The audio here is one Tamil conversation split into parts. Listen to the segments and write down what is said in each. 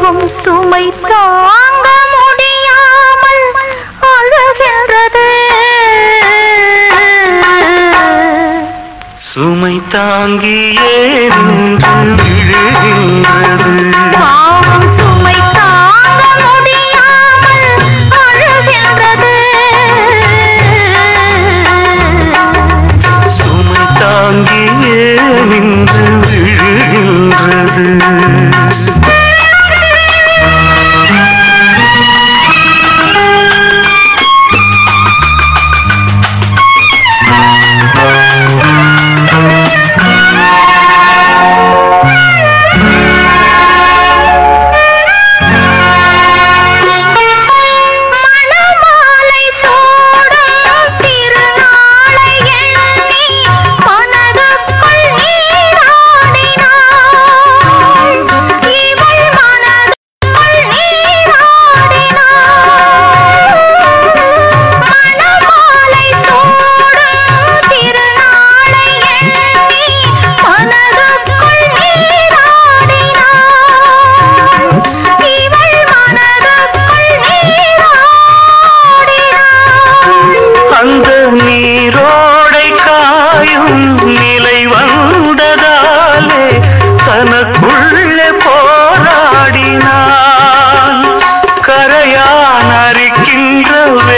பாவம் சுமை தாங்க முடியாமல் அழுகின்றது சுமை தாங்கியே நின்று விழுகின்றது பாவம் சுமை தாங்க முடியாமல் அழுகின்றது சுமை தாங்கியே நின்று விழுகின்றது மணமாலை சூடும் திருநாளை எண்ணி மனதுக்குள் நீராடினாள். இவள் மனதுக்குள் நீராடினாள். மணமாலை சூடும் திருநாளை எண்ணி மனதுக்குள் நீராடினாள். இவள் மனதுக்குள் நீராடினாள். அந்த நீரோடை காயும் நிலை வந்ததாலே தனக்குள்ளே போராடினான் கரையான் அரிக்கின்ற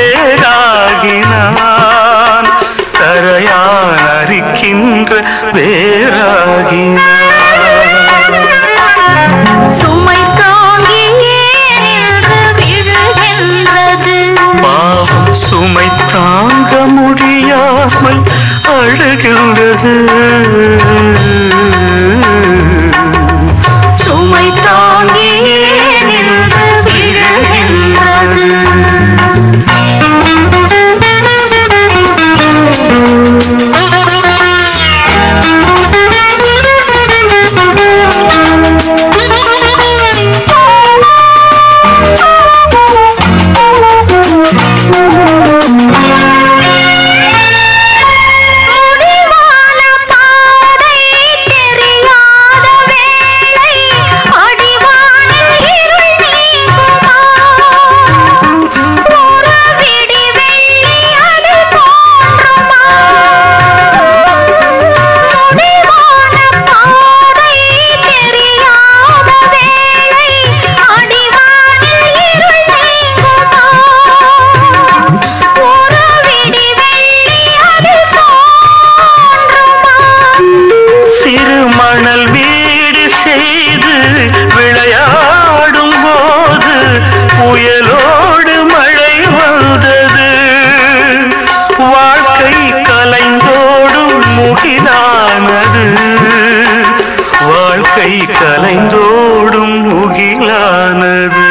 வேராகினான் கரையான் அரிக்கின்ற வேராகினான் சுமை தாங்கியே நின்று விழுகின்றது பாவம் சுமை தாங்க முடியாமல் அழுகின்றது சுமை தாங்கியே நின்று விழுகின்றது முடிவான பாதை தெரியாத வேளை அடிவானில் இருள் நீங்குமா ஒரு விடி வெள்ளி அது தோன்றுமா முடிவான பாதை தெரியாத வேளை அடிவானில் இருள் நீங்குமா ஒரு விடி வெள்ளி அது தோன்றுமா சிறு மணல் வீடு செய்து விளையாடும் போது புயலோடு மழை வந்தது வாழ்க்கை கலைந்தோடும் முகிலானது வாழ்க்கை கலைந்தோடும் முகிலானது